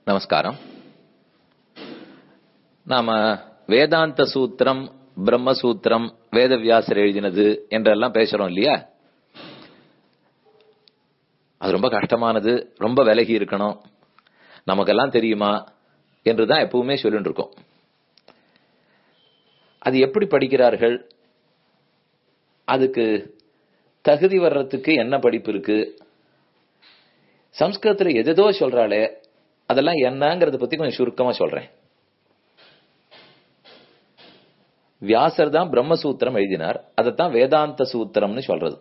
நமஸ்காரம் நாம வேதாந்த சூத்திரம் பிரம்மசூத்திரம் வேதவியாசர் எழுதினது என்றெல்லாம் பேசுறோம் இல்லையா அது ரொம்ப கஷ்டமானது ரொம்ப விலகி இருக்கணும் நமக்கெல்லாம் தெரியுமா என்றுதான் எப்பவுமே சொல்லிட்டு இருக்கோம் அது எப்படி படிக்கிறார்கள் அதுக்கு தகுதி வர்றதுக்கு என்ன படிப்பு இருக்கு சம்ஸ்கிருதத்துல எதோ சொல்றாளே அதெல்லாம் என்னங்கறத பத்தி கொஞ்சம் சுருக்கமா சொல்றேன் வியாசர் தான் பிரம்மசூத்திரம் எழுதினார் அதைத்தான் வேதாந்த சூத்திரம்னு சொல்றது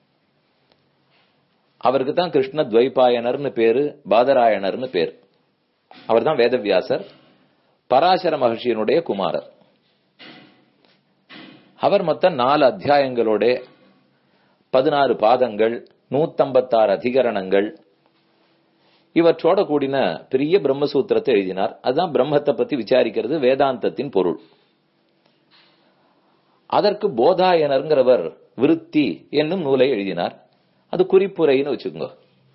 அவருக்கு தான் கிருஷ்ண துவைபாயனர்னு பேரு பாதராயணர்னு பேர் அவர் தான் வேதவியாசர் பராசர மகர்ஷியனுடைய குமாரர் அவர் மொத்தம் நாலு அத்தியாயங்களோட பதினாறு பாதங்கள் நூத்தம்பத்தாறு அதிகரணங்கள் இவற்றோட கூடின பெரிய பிரம்மசூத்திரத்தை எழுதினார் அதுதான் பிரம்மத்தை பத்தி விசாரிக்கிறது வேதாந்தத்தின் பொருள் அதற்கு போதாயனர்ங்கிறவர் விருத்தி என்னும் நூலை எழுதினார் அது குறிப்புரைன்னு வச்சுக்கோங்க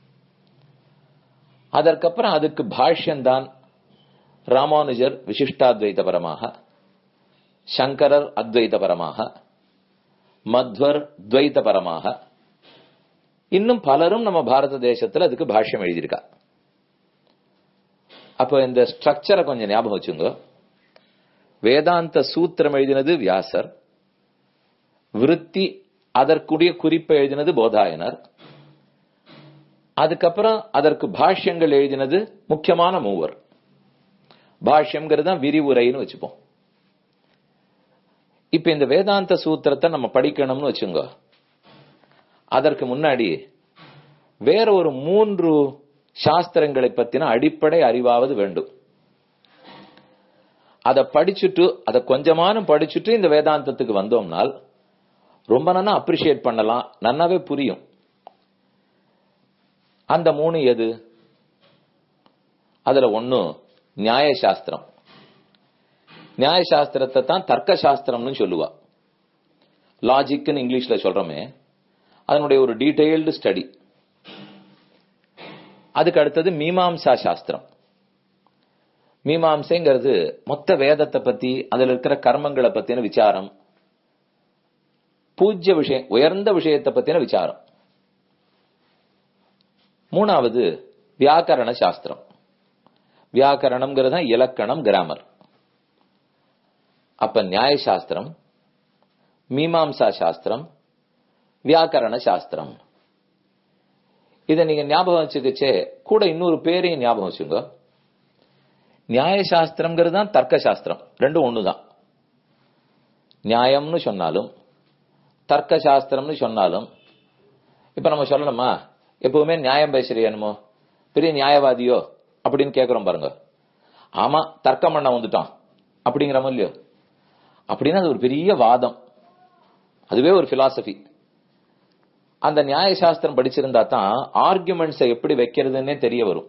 அதற்கப்புறம் அதுக்கு பாஷ்யம்தான் ராமானுஜர் விசிஷ்டாத்வைதபரமாக சங்கரர் அத்வைதபரமாக மத்வர் துவைதபரமாக இன்னும் பலரும் நம்ம பாரத தேசத்துல அதுக்கு பாஷ்யம் எழுதியிருக்கா அப்போ இந்த ஸ்ட்ரக்சரை கொஞ்சம் ஞாபகம் வச்சுங்க வேதாந்த சூத்திரம் எழுதினது வியாசர் விருத்தி அதற்குரிய குறிப்பை எழுதினது போதாயனர் அதுக்கப்புறம் அதற்கு பாஷ்யங்கள் எழுதினது முக்கியமான மூவர் பாஷ்யம்ங்கிறது தான் விரிவுரைன்னு வச்சுப்போம் இப்ப இந்த வேதாந்த சூத்திரத்தை நம்ம படிக்கணும்னு வச்சுங்க அதற்கு முன்னாடி வேற ஒரு மூன்று சாஸ்திரங்களை பத்தின அடிப்படை அறிவாவது வேண்டும் அதை படிச்சுட்டு அதை கொஞ்சமானும் படிச்சுட்டு இந்த வேதாந்தத்துக்கு வந்தோம்னால் ரொம்ப நன்னா அப்ரிஷியேட் பண்ணலாம் நன்னாவே புரியும் அந்த மூணு எது அதுல ஒன்னு நியாயசாஸ்திரம் நியாயசாஸ்திரத்தை தான் தர்க்க சாஸ்திரம்னு சொல்லுவா லாஜிக்னு இங்கிலீஷ்ல சொல்றோமே அதனுடைய ஒரு டீடைல்டு ஸ்டடி அதுக்கு அடுத்தது மீமாம்சா சாஸ்திரம் மீமாம்சைங்கிறது மொத்த வேதத்தை பத்தி அதுல இருக்கிற கர்மங்களை பத்தின விசாரம் பூஜ்ய விஷயம் உயர்ந்த விஷயத்தை பத்தின விசாரம் மூணாவது வியாக்கரண சாஸ்திரம் வியாக்கரணம்ங்கிறது தான் இலக்கணம் கிராமர் அப்ப நியாய சாஸ்திரம் மீமாம்சா சாஸ்திரம் வியாக்கரண சாஸ்திரம் இதை நீங்க ஞாபகம் வச்சுக்கச்சே கூட இன்னொரு பேரையும் ஞாபகம் வச்சுங்க நியாய சாஸ்திரம்ங்கிறது தான் தர்க்க சாஸ்திரம் ரெண்டும் ஒண்ணுதான் நியாயம்னு சொன்னாலும் தர்க்க சாஸ்திரம்னு சொன்னாலும் இப்ப நம்ம சொல்லணுமா எப்பவுமே நியாயம் பேசுறியனுமோ பெரிய நியாயவாதியோ அப்படின்னு கேக்குறோம் பாருங்க ஆமா தர்க்கம் பண்ண வந்துட்டான் அப்படிங்கிறமோ இல்லையோ அப்படின்னா அது ஒரு பெரிய வாதம் அதுவே ஒரு பிலாசபி அந்த நியாய சாஸ்திரம் படிச்சிருந்தா தான் ஆர்குமெண்ட்ஸை எப்படி வைக்கிறதுன்னே தெரிய வரும்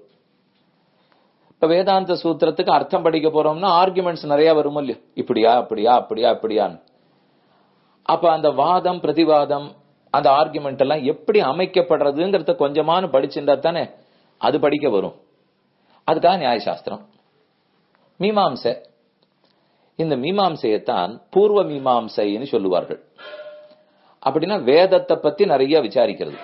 இப்ப வேதாந்த சூத்திரத்துக்கு அர்த்தம் படிக்க போறோம்னா ஆர்குமெண்ட்ஸ் நிறைய வரும் இல்லையோ இப்படியா அப்படியா அப்படியா அப்படியான்னு அப்ப அந்த வாதம் பிரதிவாதம் அந்த ஆர்குமெண்ட் எல்லாம் எப்படி அமைக்கப்படுறதுங்கிறத கொஞ்சமான படிச்சிருந்தா தானே அது படிக்க வரும் அதுக்காக நியாயசாஸ்திரம் மீமாம்சை இந்த மீமாம்சையத்தான் பூர்வ மீமாம்சைன்னு சொல்லுவார்கள் அப்படின்னா வேதத்தை பத்தி நிறைய விசாரிக்கிறது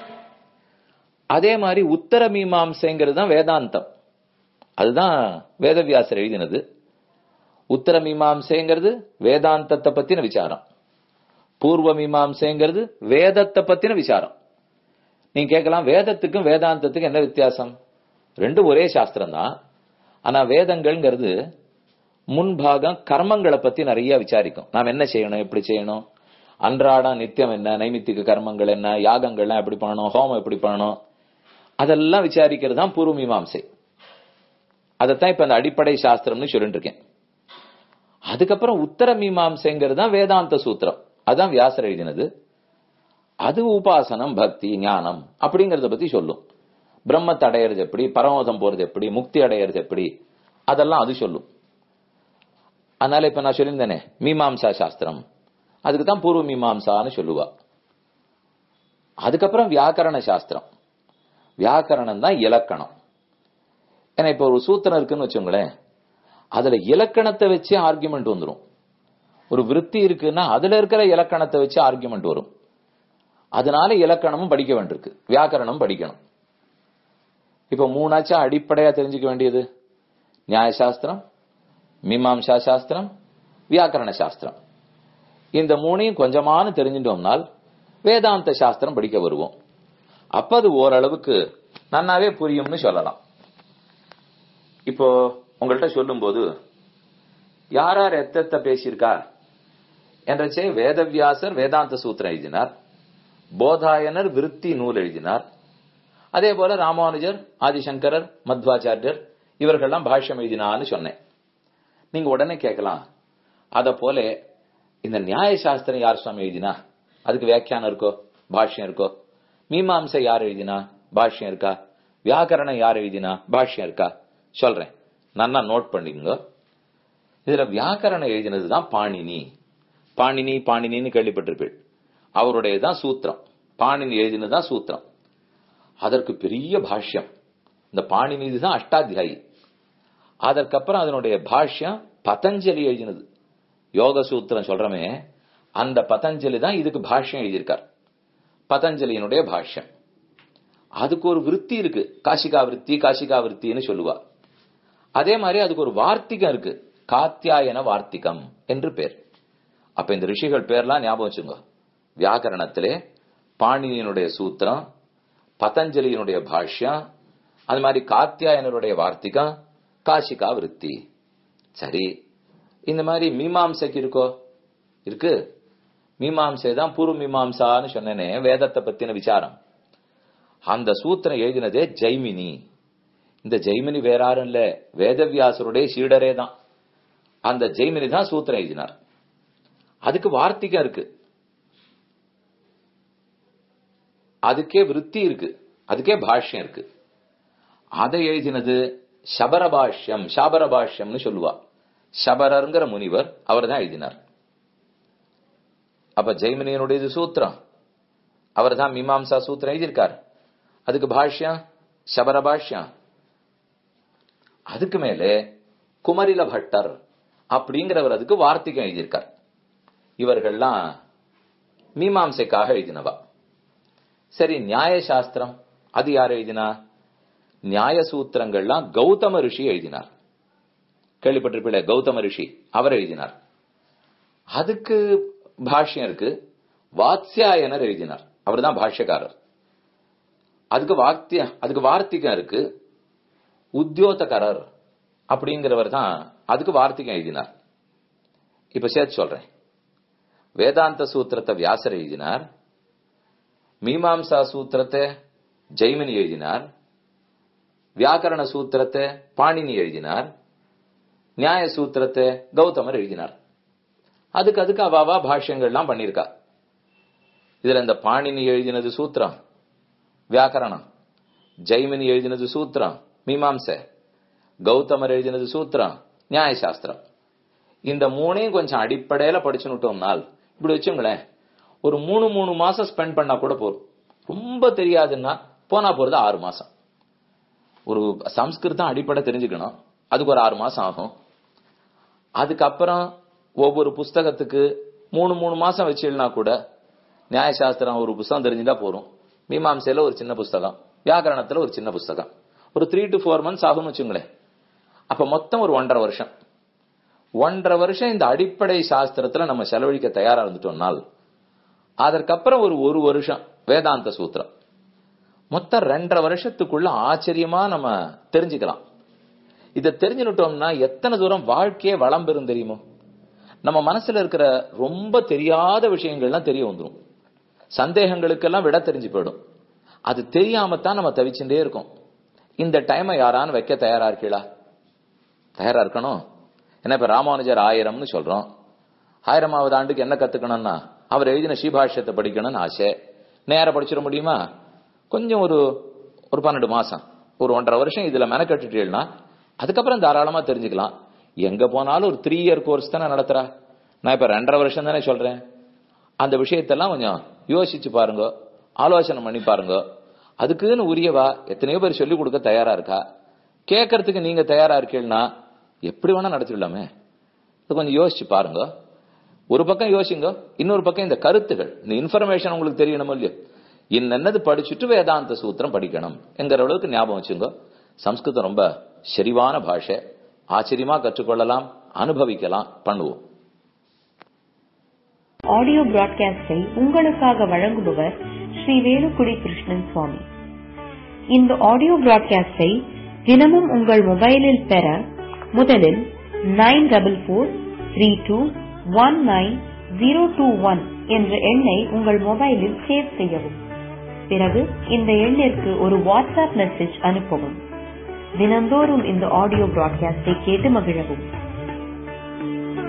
அதே மாதிரி உத்தர மீமாம்சைங்கிறது தான் வேதாந்தம் அதுதான் வேதவியாசர் எழுதினது உத்தர மீமாம்சைங்கிறது வேதாந்தத்தை பத்தின விசாரம் பூர்வ மீமாம்சைங்கிறது வேதத்தை பத்தின விசாரம் நீங்க கேட்கலாம் வேதத்துக்கும் வேதாந்தத்துக்கும் என்ன வித்தியாசம் ரெண்டும் ஒரே சாஸ்திரம் தான் ஆனா வேதங்கள்ங்கிறது முன்பாகம் கர்மங்களை பத்தி நிறைய விசாரிக்கும் நாம் என்ன செய்யணும் எப்படி செய்யணும் அன்றாடம் நித்தியம் என்ன நைமித்திக கர்மங்கள் என்ன யாகங்கள்லாம் எப்படி பண்ணணும் ஹோமம் எப்படி பண்ணணும் அதெல்லாம் விசாரிக்கிறது தான் பூர்வ மீமாம்சை அதைத்தான் இப்ப அந்த அடிப்படை சாஸ்திரம்னு சொல்லிட்டு இருக்கேன் அதுக்கப்புறம் உத்தர மீமாம்சைங்கிறது தான் வேதாந்த சூத்திரம் அதான் வியாசர் எழுதினது அது உபாசனம் பக்தி ஞானம் அப்படிங்கறத பத்தி சொல்லும் பிரம்மத்தை அடையிறது எப்படி பரமோதம் போறது எப்படி முக்தி அடையிறது எப்படி அதெல்லாம் அது சொல்லும் அதனால இப்ப நான் சொல்லியிருந்தேனே மீமாம்சா சாஸ்திரம் அதுக்கு தான் பூர்வ மீமாம்சான்னு சொல்லுவா அதுக்கப்புறம் வியாக்கரண சாஸ்திரம் வியாக்கரணம் தான் இலக்கணம் ஏன்னா இப்ப ஒரு சூத்திரம் இருக்குன்னு வச்சுங்களேன் அதுல இலக்கணத்தை வச்சு ஆர்குமெண்ட் வந்துரும் ஒரு விருத்தி இருக்குன்னா அதுல இருக்கிற இலக்கணத்தை வச்சு ஆர்குமெண்ட் வரும் அதனால இலக்கணமும் படிக்க வேண்டியிருக்கு வியாக்கரணம் படிக்கணும் இப்ப மூணாச்சா அடிப்படையா தெரிஞ்சுக்க வேண்டியது நியாயசாஸ்திரம் மீமாம்சா சாஸ்திரம் வியாக்கரண சாஸ்திரம் இந்த மூணையும் கொஞ்சமான தெரிஞ்சிட்டோம்னால் வேதாந்த சாஸ்திரம் படிக்க வருவோம் அப்ப அது ஓரளவுக்கு நன்னாவே புரியும்னு சொல்லலாம் இப்போ உங்கள்கிட்ட சொல்லும்போது யார் யார் எத்தத்த பேசியிருக்கா என்றச்சே வேதவியாசர் வேதாந்த சூத்திரம் எழுதினார் போதாயனர் விருத்தி நூல் எழுதினார் அதே போல ராமானுஜர் ஆதிசங்கரர் மத்வாச்சாரியர் இவர்கள்லாம் பாஷ்யம் எழுதினான்னு சொன்னேன் நீங்க உடனே கேட்கலாம் அத போல இந்த நியாய சாஸ்திரம் யார் சுவாமி எழுதினா அதுக்கு வியாக்கியானம் இருக்கோ பாஷ்யம் இருக்கோ மீமாம்சை யார் எழுதினா பாஷ்யம் இருக்கா வியாக்கரணம் யார் எழுதினா பாஷ்யம் இருக்கா சொல்றேன் நல்லா நோட் பண்ணிக்கோங்க இதுல வியாக்கரணம் எழுதினதுதான் பாணினி பாணினி பாணினின்னு கேள்விப்பட்டிருப்பீள் அவருடையதான் சூத்திரம் பாணினி எழுதினதுதான் சூத்திரம் அதற்கு பெரிய பாஷ்யம் இந்த பாணினி தான் அஷ்டாத்தியாயி அதற்கப்புறம் அதனுடைய பாஷ்யம் பதஞ்சலி எழுதினது யோக சூத்திரம் சொல்றமே அந்த பதஞ்சலி தான் இதுக்கு பாஷ்யம் எழுதியிருக்கார் பதஞ்சலியினுடைய பாஷ்யம் அதுக்கு ஒரு விருத்தி இருக்கு காசிகா விருத்தி காசிகா விருத்தின்னு சொல்லுவா அதே மாதிரி அதுக்கு ஒரு வார்த்திகம் இருக்கு காத்தியாயன வார்த்திகம் என்று பேர் அப்ப இந்த ரிஷிகள் பேர்லாம் ஞாபகம் வச்சுங்க வியாக்கரணத்திலே பாணினியினுடைய சூத்திரம் பதஞ்சலியினுடைய பாஷ்யம் அது மாதிரி காத்தியாயனருடைய வார்த்திகம் காசிகா விருத்தி சரி இந்த மாதிரி மீமாம்சைக்கு இருக்கோ இருக்கு மீமாம்சை தான் பூர்வ மீமாம்சான்னு சொன்னேனே வேதத்தை பத்தின விசாரம் அந்த சூத்திரம் எழுதினதே ஜெய்மினி இந்த ஜெய்மினி வேற யாரும் இல்ல வேதவியாசருடைய சீடரே தான் அந்த ஜெய்மினி தான் சூத்திரம் எழுதினார் அதுக்கு வார்த்திகம் இருக்கு அதுக்கே விருத்தி இருக்கு அதுக்கே பாஷ்யம் இருக்கு அதை எழுதினது சபர பாஷ்யம் சாபர பாஷ்யம்னு சொல்லுவா சபரருங்கிற முனிவர் அவர் தான் எழுதினார் அப்ப ஜெய்மினியனுடையது சூத்திரம் அவர் தான் மீமாம்சா சூத்திரம் எழுதியிருக்கார் அதுக்கு பாஷ்யம் சபர பாஷ்யம் அதுக்கு மேலே குமரில பட்டர் அப்படிங்கிறவர் அதுக்கு வார்த்திகம் எழுதியிருக்கார் இவர்கள்லாம் மீமாம்சைக்காக எழுதினவா சரி நியாய சாஸ்திரம் அது யார் எழுதினா நியாய சூத்திரங்கள்லாம் கௌதம ரிஷி எழுதினார் கேள்விப்பட்டிருப்பீங்களே கௌதம ரிஷி அவர் எழுதினார் அதுக்கு பாஷ்யம் இருக்கு வாத்ஸ்யாயனர் எழுதினார் அவர் தான் பாஷ்யக்காரர் அதுக்கு வார்த்திய அதுக்கு வார்த்திகம் இருக்கு உத்தியோதகரர் அப்படிங்கிறவர் தான் அதுக்கு வார்த்திகம் எழுதினார் இப்ப சேர்த்து சொல்றேன் வேதாந்த சூத்திரத்தை வியாசர் எழுதினார் மீமாம்சா சூத்திரத்தை ஜெய்மினி எழுதினார் வியாக்கரண சூத்திரத்தை பாணினி எழுதினார் நியாய சூத்திரத்தை கௌதமர் எழுதினார் அதுக்கு அதுக்கு அவாவா பாஷ்யங்கள்லாம் பண்ணிருக்கா இதுல இந்த பாணினி எழுதினது சூத்திரம் வியாக்கரணம் ஜெய்மினி எழுதினது சூத்திரம் மீமாம்ச கௌதமர் எழுதினது சூத்திரம் நியாய சாஸ்திரம் இந்த மூணையும் கொஞ்சம் அடிப்படையில படிச்சுனுட்டோம்னால் இப்படி வச்சுங்களேன் ஒரு மூணு மூணு மாசம் ஸ்பெண்ட் பண்ணா கூட போதும் ரொம்ப தெரியாதுன்னா போனா போறது ஆறு மாசம் ஒரு சம்ஸ்கிருதம் அடிப்படை தெரிஞ்சுக்கணும் அதுக்கு ஒரு ஆறு மாசம் ஆகும் அதுக்கப்புறம் ஒவ்வொரு புஸ்தகத்துக்கு மூணு மூணு மாசம் வச்சுனா கூட நியாயசாஸ்திரம் ஒரு புஸ்தகம் தெரிஞ்சுட்டா போறோம் மீமாம்சையில ஒரு சின்ன புஸ்தகம் வியாக்கரணத்துல ஒரு சின்ன புஸ்தகம் ஒரு த்ரீ டு ஃபோர் மந்த்ஸ் ஆகும்னு வச்சுங்களேன் அப்ப மொத்தம் ஒரு ஒன்றரை வருஷம் ஒன்றரை வருஷம் இந்த அடிப்படை சாஸ்திரத்துல நம்ம செலவழிக்க தயாரா இருந்துட்டோம்னால் அதற்கப்புறம் ஒரு ஒரு வருஷம் வேதாந்த சூத்திரம் மொத்தம் ரெண்டரை வருஷத்துக்குள்ள ஆச்சரியமா நம்ம தெரிஞ்சுக்கலாம் இதை தெரிஞ்சுட்டோம்னா எத்தனை தூரம் வாழ்க்கையே வளம் பெறும் தெரியுமோ நம்ம மனசுல இருக்கிற ரொம்ப தெரியாத விஷயங்கள்லாம் தெரிய வந்துடும் சந்தேகங்களுக்கெல்லாம் விட தெரிஞ்சு போயிடும் அது தெரியாம தான் நம்ம தவிச்சுட்டே இருக்கோம் இந்த டைமை யாரான்னு வைக்க தயாரா இருக்கீங்களா தயாரா இருக்கணும் ஏன்னா இப்ப ராமானுஜர் ஆயிரம்னு சொல்றோம் ஆயிரமாவது ஆண்டுக்கு என்ன கத்துக்கணும்னா அவர் எழுதின ஸ்ரீபாஷ்யத்தை படிக்கணும்னு ஆசை நேரம் படிச்சிட முடியுமா கொஞ்சம் ஒரு ஒரு பன்னெண்டு மாசம் ஒரு ஒன்றரை வருஷம் இதுல மெனக்கட்டுட்டீங்கன்னா அதுக்கப்புறம் தாராளமா தெரிஞ்சுக்கலாம் எங்க போனாலும் ஒரு த்ரீ இயர் கோர்ஸ் தானே நடத்துறா நான் இப்ப ரெண்டரை வருஷம் தானே சொல்றேன் அந்த விஷயத்தெல்லாம் கொஞ்சம் யோசிச்சு பாருங்க ஆலோசனை பண்ணி பாருங்க அதுக்குன்னு உரியவா எத்தனையோ பேர் சொல்லிக் கொடுக்க தயாரா இருக்கா கேட்கறதுக்கு நீங்க தயாரா இருக்கீங்கன்னா எப்படி வேணா நடத்திடலாமே இது கொஞ்சம் யோசிச்சு பாருங்க ஒரு பக்கம் யோசிங்க இன்னொரு பக்கம் இந்த கருத்துகள் இந்த இன்ஃபர்மேஷன் உங்களுக்கு தெரியணும் இல்லையோ இன்னது படிச்சுட்டு வேதாந்த சூத்திரம் படிக்கணும் என்கிற அளவுக்கு ஞாபகம் வச்சுங்க சம்ஸ்கிருதம் ரொம்ப செறிவான பாஷை ஆச்சரியமா கற்றுக்கொள்ளலாம் அனுபவிக்கலாம் பண்ணுவோம் ஆடியோ பிராட்காஸ்டை உங்களுக்காக வழங்குபவர் ஸ்ரீ வேலுக்குடி கிருஷ்ணன் சுவாமி இந்த ஆடியோ பிராட்காஸ்டை தினமும் உங்கள் மொபைலில் பெற முதலில் nine double four three two one nine zero two one என்ற எண்ணை உங்கள் மொபைலில் சேவ் செய்யவும் பிறகு இந்த எண்ணிற்கு ஒரு வாட்ஸ்அப் மெசேஜ் அனுப்பவும் தினந்தோறும் இந்த ஆடியோ பிராட்காஸ்டை கேட்டு மகிழவும்